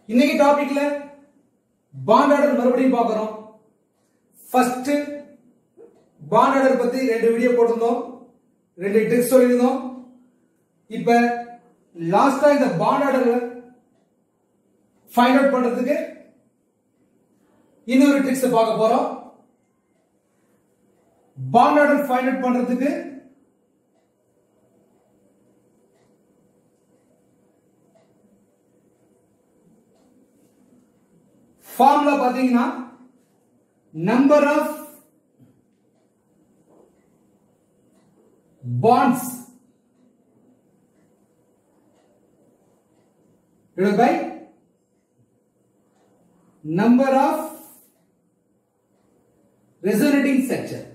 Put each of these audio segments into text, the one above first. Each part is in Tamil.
இன்னைக்கு டாபிக்ல பாண்ட் ஆர்டர் மறுபடியும் பார்க்கிறோம் ஃபர்ஸ்ட் பாண்ட் ஆர்டர் பத்தி ரெண்டு வீடியோ போட்டிருந்தோம் ரெண்டு ட்ரிக்ஸ் சொல்லியிருந்தோம் இப்ப லாஸ்டா இந்த பாண்ட் ஆர்டர் ஃபைண்ட் அவுட் பண்றதுக்கு இன்னொரு ட்ரிக்ஸ் பார்க்க போறோம் பாண்ட் ஆர்டர் ஃபைண்ட் அவுட் பண்றதுக்கு ஃபார்முலா பாத்தீங்கன்னா number of bonds divided by number of resonating structure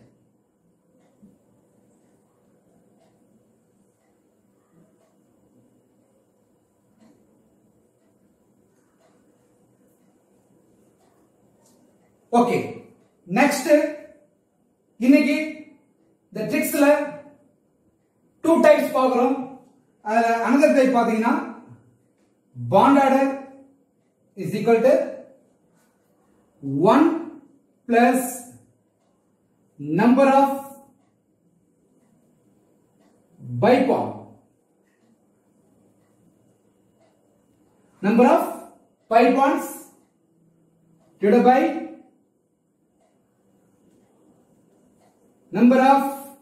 okay next இன்னைக்கு இந்த ட்ரிக்ஸ்ல டூ டைப்ஸ் பார்க்குறோம் அதுல அனதர் டைப் பாத்தீங்கன்னா bond order is equal to one plus number of pi bond number of pi bonds divided by number of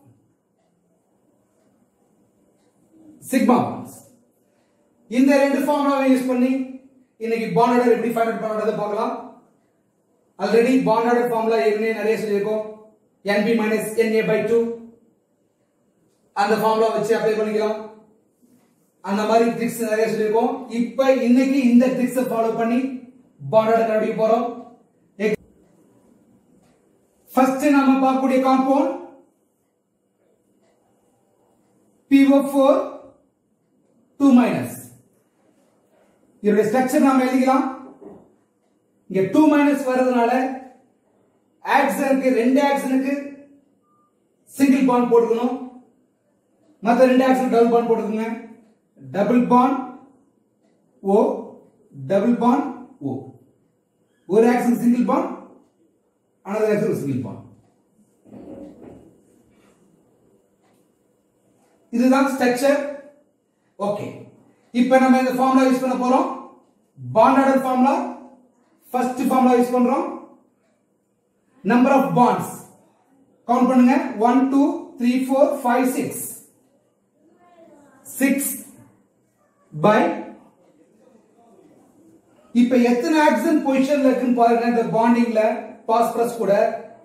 sigma bonds இந்த ரெண்டு ஃபார்முலாவை யூஸ் பண்ணி இன்னைக்கு பாண்ட் ஆர்டர் எப்படி ஃபைண்ட் அவுட் பண்றதை பார்க்கலாம் ஆல்ரெடி பாண்ட் ஆர்டர் ஃபார்முலா ஏற்கனவே நிறைய சொல்லியிருக்கோம் NB minus NA by two அந்த ஃபார்முலா வச்சு அப்ளை பண்ணிக்கலாம் அந்த மாதிரி ட்ரிக்ஸ் நிறைய சொல்லியிருக்கோம் இப்போ இன்னைக்கு இந்த ட்ரிக்ஸை ஃபாலோ பண்ணி பாண்ட் ஆர்டர் கண்டுபிடிக்க போறோம் ஃபர்ஸ்ட் நாம பார்க்கக்கூடிய காம்பவுண்ட் PO4 2 மைனஸ் இதோட ஸ்ட்ரக்சர் நாம எழுதிக்கலாம் இங்க 2 மைனஸ் வர்றதுனால ஆக்சனுக்கு ரெண்டு ஆக்சனுக்கு சிங்கிள் பாண்ட் போட்டுக்கணும் மற்ற ரெண்டு ஆக்சன் டபுள் பாண்ட் போட்டுக்கோங்க double bond O double bond O ஒரு oxygen single bond another axis single bond இதுதான் ஸ்ட்ரக்சர் ஓகே இப்போ நம்ம இந்த ஃபார்முலா யூஸ் பண்ண போறோம் bond order formula first formula use பண்றோம் நம்பர் ஆஃப் பாண்ட்ஸ் கவுண்ட் பண்ணுங்க 1 2 3 4 5 6 6 பை இப்ப எத்தனை ஆக்சன் பொசிஷன்ல இருக்குன்னு பாருங்க இந்த பாண்டிங்ல பாஸ்பரஸ் கூட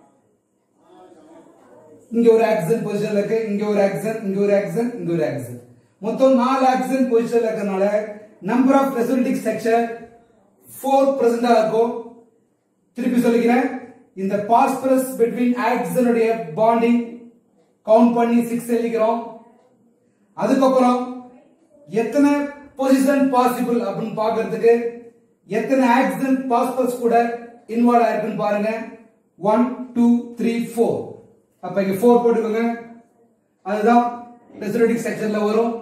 இங்க ஒரு ஆக்சன் பொசிஷன்ல இருக்கு இங்க ஒரு ஆக்சன் இங்க ஒரு ஆக்சன் இங்க ஒரு ஆக்சன் மொத்தம் நாலு ஆக்சன் பொசிஷன்ல இருக்கறனால நம்பர் ஆஃப் ரெசல்டிக் ஸ்ட்ரக்சர் 4 பிரசன்டா இருக்கும் திருப்பி சொல்லிக்கிறேன் இந்த பாஸ்பரஸ் பிட்வீன் ஆக்சன் உடைய பாண்டிங் கவுண்ட் பண்ணி 6 எழுதிக்கிறோம் அதுக்கப்புறம் எத்தனை பொசிஷன் பாசிபிள் அப்படின்னு பார்க்கிறதுக்கு எத்தனை ஆக்சன் பாஸ்பரஸ் கூட இன்வால்வ் ஆயிருக்குன்னு பாருங்க ஒன் டூ த்ரீ ஃபோர் அப்ப இங்க ஃபோர் போட்டுக்கோங்க அதுதான் ரெசல்டிக் செக்ஷன்ல வரும்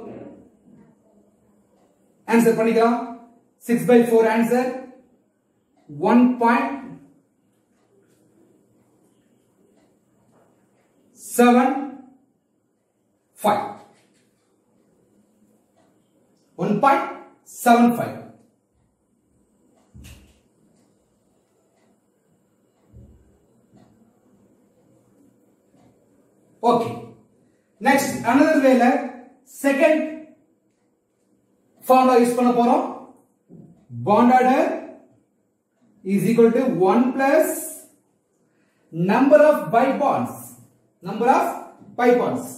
ஆன்சர் பண்ணிக்கலாம் six by four answer one point seven five one point seven five okay next another வேல செகண்ட் ஃபார்முலா யூஸ் பண்ண போறோம் bond order is equal to one plus number of pi bonds number of pi bonds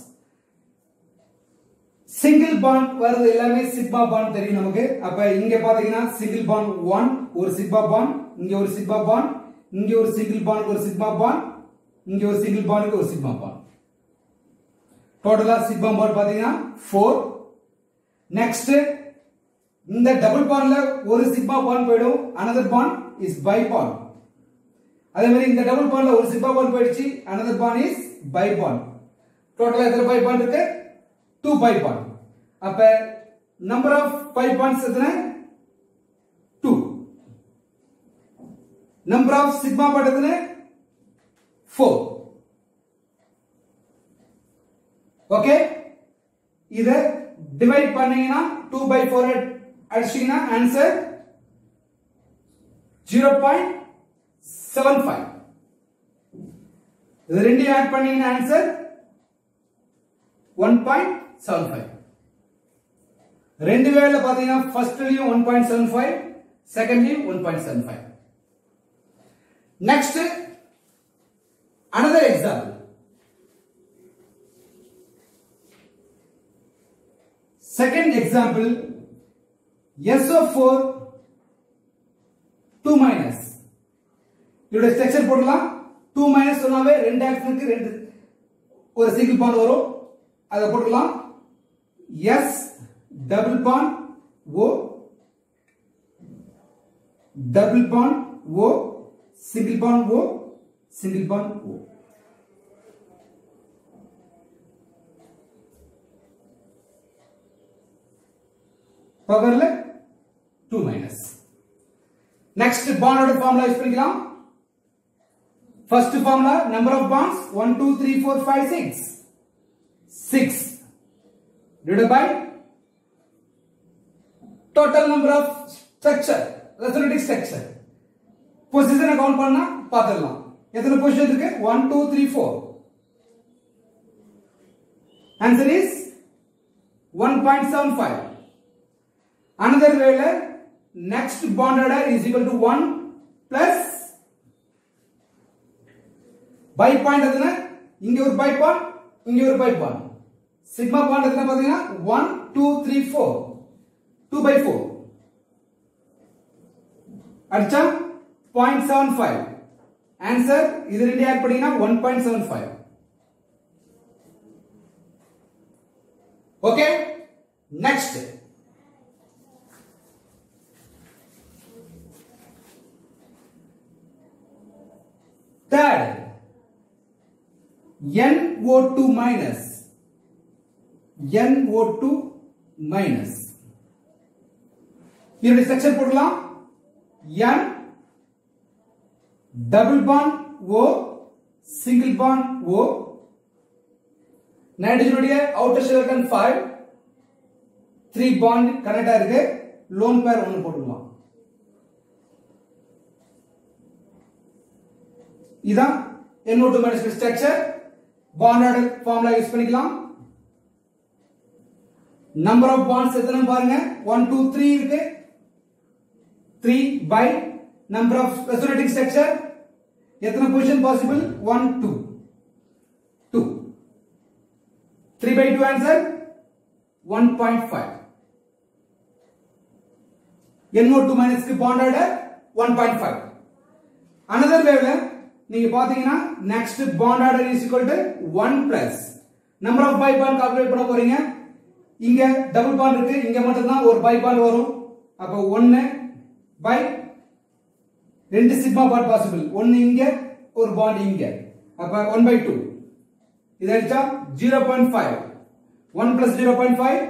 single bond வருது எல்லாமே சிக்மா பாண்ட் தெரியும் நமக்கு அப்ப இங்க பாத்தீங்கன்னா சிங்கிள் பாண்ட் ஒன் ஒரு சிக்மா பாண்ட் இங்க ஒரு சிக்மா பாண்ட் இங்க ஒரு சிங்கிள் பாண்ட் ஒரு சிக்மா பாண்ட் இங்க ஒரு சிங்கிள் பாண்ட் ஒரு சிக்மா பாண்ட் டோட்டலா சிக்மா பாண்ட் பாத்தீங்கன்னா ஃபோர் நெக்ஸ்ட் இந்த டபுள் பாண்ட்ல ஒரு சிக்மா பாண்ட் போயிடும் another bond is pi bond அதே மாதிரி இந்த டபுள் பாண்ட்ல ஒரு சிக்மா பாண்ட் போயிடுச்சு another bond is pi bond டோட்டலா எத்தனை பை பாண்ட் இருக்கு டூ பை பாண்ட் அப்ப நம்பர் ஆஃப் பை பாண்ட்ஸ் எத்தனை two number of sigma bond எத்தனை ஃபோர் ஓகே இத டிவைட் பண்ணீங்கன்னா டூ பை ஃபோர் அடிச்சீங்கன்னா answer zero point seven five இது ரெண்டையும் ஆட் பண்ணீங்கன்னா answer one point seven five ரெண்டு வேல பாத்தீங்கன்னா ஃபர்ஸ்ட்லயும் ஒன் பாயிண்ட் செவன் ஃபைவ் செகண்ட்லயும் one point seven five next another example Second example, SO4 2 minus. இதோட ஸ்ட்ரக்சர் போடலாம் 2 மைனஸ் சொன்னாவே ரெண்டு ஆக்சனுக்கு ரெண்டு ஒரு சிங்கிள் பாண்ட் வரும் அதை போட்டுக்கலாம் S double bond O double bond O single bond O single bond O பவர்ல 2 மைனஸ் நெக்ஸ்ட் பாண்டோட ஃபார்முலா யூஸ் பண்ணிக்கலாம் first formula number of bonds 1 2 3 4 5 6 6 divided by total number of structure resonating structure பொசிஷனை கவுண்ட் பண்ணா பார்த்துடலாம் எத்தனை பொசிஷன் இருக்கு 1 2 3 4 answer is 1.75 another way next bond order is equal to 1 plus pi point எத்தனை இங்க ஒரு பை பாயிண்ட் இங்க ஒரு பை பாயிண்ட் சிக்மா பாயிண்ட் எத்தனை பாத்தீங்கன்னா 1 2 3 4 2 by 4 அடிச்சா 0.75 ஆன்சர் இது ரெண்டு ஆட் பண்ணீங்கன்னா 1.75 okay next Third, NO2 minus. NO2 minus. இதனுடைய செக்ஷன் போடலாம் N double bond O single bond O நைட்ரஜனுடைய அவுட்டர் ஷெல் கன் 5 த்ரீ பாண்ட் கனெக்டா இருக்கு லோன் பேர் ஒன்னு போட்டுக்கலாம் இதான் NO2 minus ஸ்ட்ரக்சர் பாண்டோட ஃபார்முலா யூஸ் பண்ணிக்கலாம் நம்பர் ஆஃப் பாண்ட்ஸ் எத்தனை பாருங்க 1 2 3 இருக்கு 3 by number of resonating structure எத்தனை position possible 1 2 2 3 by 2 answer 1.5 NO2 minus க்கு பாண்ட் ஆர்டர் 1.5 another way நீங்க பாத்தீங்கன்னா next bond order is equal to 1 plus number of pi bond calculate பண்ண போறீங்க இங்க டபுள் பாண்ட் இருக்கு இங்க மட்டும் தான் ஒரு பை பாண்ட் வரும் அப்ப 1 பை ரெண்டு சிக்மா பாண்ட் பாசிபிள் ஒன்னு இங்க ஒரு பாண்ட் இங்க அப்ப 1 பை 2 இது அடிச்சா 0.5 1 பிளஸ் 0.5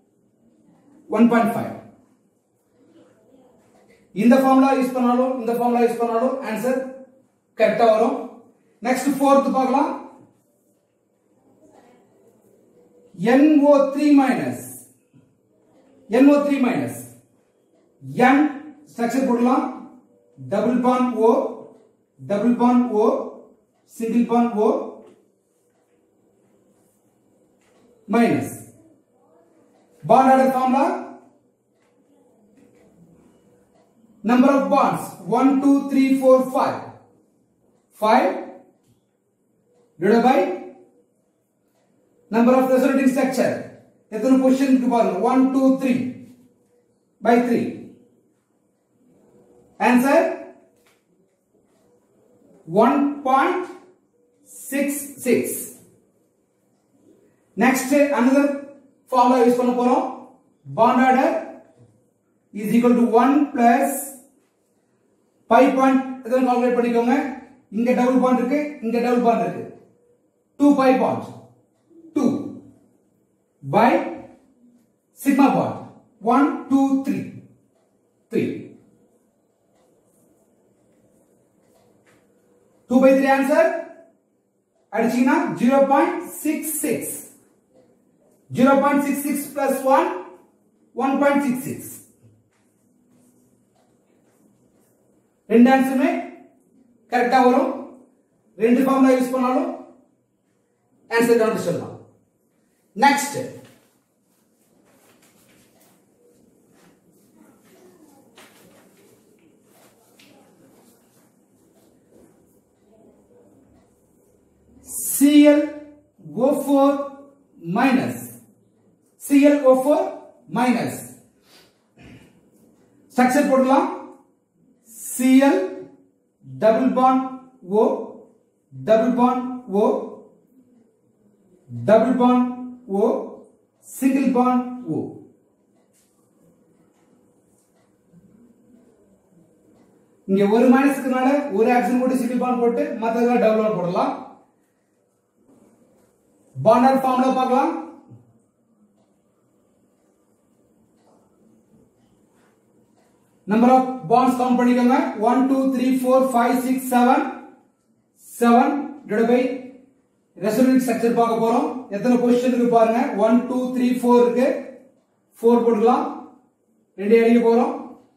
1.5 இந்த ஃபார்முலா யூஸ் பண்ணாலும் இந்த ஃபார்முலா யூஸ் பண்ணாலும் ஆன்சர் கரெக்டா வரும் நெக்ஸ்ட் ஃபோர்த் பார்க்கலாம் NO3 minus NO3 minus N structure போடலாம் double bond O double bond O single bond O minus bond order formula number of bonds 1 2 3 4 5 5 divided by number of resonating structure எத்தனை பொசிஷன் இருக்கு பாருங்க 1 2 3 by 3 answer 1.66 next another formula use பண்ண போறோம் bond order is equal to 1 plus pi point இதெல்லாம் கால்குலேட் பண்ணிக்கோங்க இங்க டபுள் பாண்ட் இருக்கு இங்க டபுள் பாண்ட் இருக்கு 2 pi bond 2 pi sigma bond 1 2 3 3 2 by 3 answer அடிச்சீங்கன்னா 0.66 0.66 plus 1 1.66 ரெண்டு ஆன்சருமே கரெக்டா வரும் ரெண்டு ஃபார்முலா யூஸ் பண்ணாலும் ஆன்சர் கண்டுபிடிச்சிடலாம் next ClO4 minus ClO4 minus structure போடலாம் Cl double bond O double bond O double bond O single bond O இங்க ஒரு மைனஸ் இருக்கனால ஒரு ஆக்சன் போட்டு சிங்கிள் பாண்ட் போட்டு மத்ததெல்லாம் டபுள் பாண்ட் போடலாம் பாண்டர் ஃபார்முலா பார்க்கலாம் நம்பர் ஆஃப் பாண்ட்ஸ் கவுண்ட் பண்ணிக்கோங்க 1 2 3 4 5 6 7 7 டிவைட் பை ரெசல்யூட் ஸ்ட்ரக்சர் பார்க்க போறோம் எத்தனை பொசிஷன் இருக்கு பாருங்க 1 2 3 4 இருக்கு 4 போட்டுக்கலாம் ரெண்டு அடிக்க போறோம்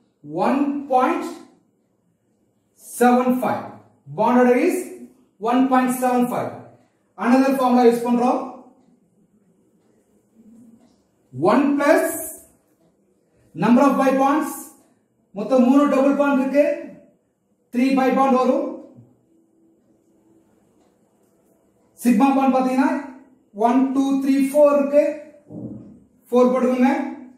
1.75 bond order is 1.75 another formula use பண்றோம் 1 plus number of pi bonds மொத்தம் மூணு டபுள் பாண்ட் இருக்கு த்ரீ பை பாண்ட் வரும் சிக்மா பாண்ட் பாத்தீங்கன்னா ஒன் டூ த்ரீ ஃபோர் இருக்கு ஃபோர் போட்டுக்கோங்க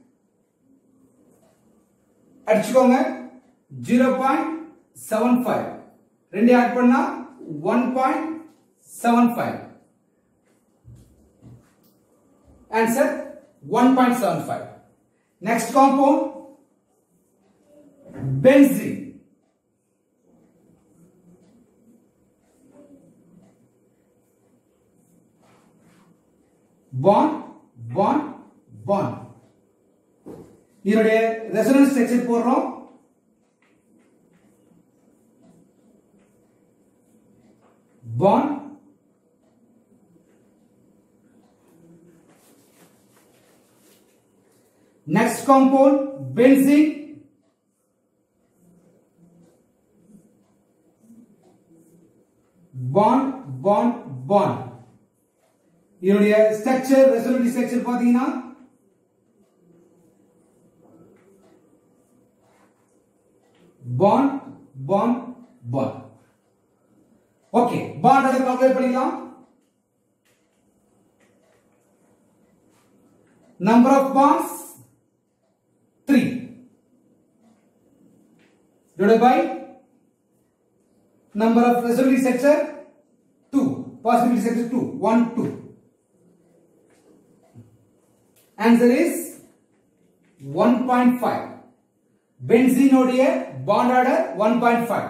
அடிச்சுக்கோங்க ஜீரோ பாயிண்ட் செவன் ஃபைவ் ரெண்டு ஆட் பண்ணா one point seven five answer one point seven five next compound benzene bond bond bond இதனுடைய ரெசனன்ஸ் ஸ்ட்ரக்சர் போடுறோம் bond next compound benzene bond bond bond இதனுடைய ஸ்ட்ரக்சர் ரெசல்யூட்டி ஸ்ட்ரக்சர் பாத்தீங்கன்னா bond bond bond okay bond அதை கால்குலேட் பண்ணிக்கலாம் number of bonds three divided by number of resolution sector 2 possibility sector 2 1 2 answer is 1.5 benzene உடைய bond order 1.5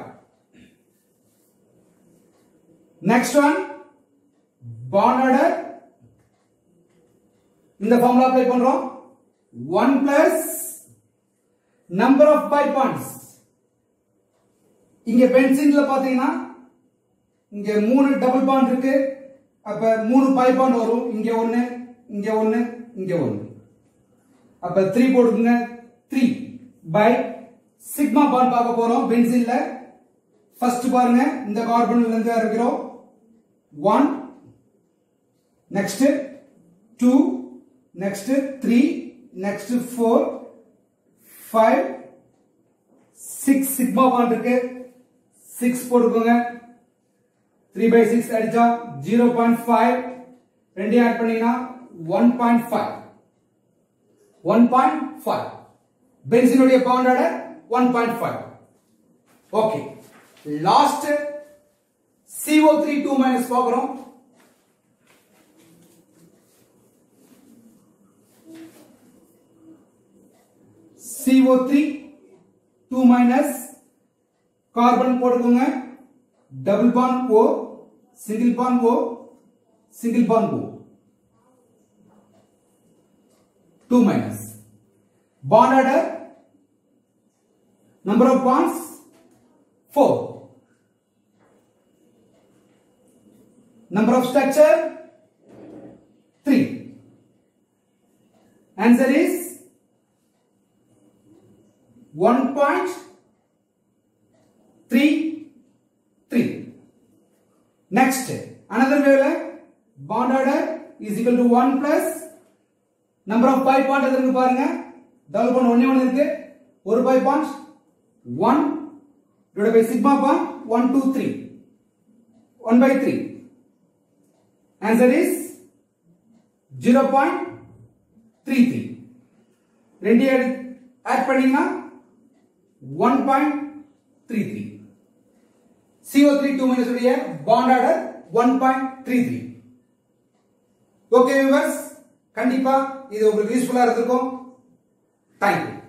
next one bond order இந்த ஃபார்முலா அப்ளை பண்றோம் 1 plus number of pi bonds இங்க பென்சின்ல பாத்தீங்கன்னா இங்க மூணு டபுள் பாண்ட் இருக்கு அப்ப மூணு பை பாண்ட் வரும் இங்க ஒண்ணு இங்க ஒண்ணு இங்க ஒண்ணு அப்ப த்ரீ போடுங்க த்ரீ பை சிக்மா பாண்ட் பார்க்க போறோம் பென்சின்ல ஃபர்ஸ்ட் பாருங்க இந்த கார்பன்ல இருந்து ஆரம்பிக்கிறோம் one next two next three next four five six sigma bond இருக்கு சிக்ஸ் போட்டுக்கோங்க த்ரீ பை சிக்ஸ் அடிச்சா ஜீரோ பாயிண்ட் ஃபைவ் ரெண்டையும் ஆட் பண்ணீங்கன்னா one point five one point five பென்சினுடைய பவுண்டோட one point five okay last CO3 three two minus பார்க்கிறோம் CO3 three two minus carbon போட்டுக்கோங்க double bond O single bond O single bond O two minus bond order number of bonds four number of structure 3 answer is 1.33 next another way bond order is equal to 1 plus number of pi bond எது இருக்கு பாருங்க டபுள் பாண்ட் ஒண்ணே ஒண்ணு இருக்கு ஒரு pi bond 1 divided by sigma bond 1 2 3 1 by 3 answer is 0.33 ரெண்டு ஆட் பண்ணீங்கன்னா 1.33 CO3 2 minus உடைய bond order 1.33 ஓகே வியூவர்ஸ் கண்டிப்பா இது உங்களுக்கு யூஸ்ஃபுல்லா இருந்திருக்கும் தேங்க்யூ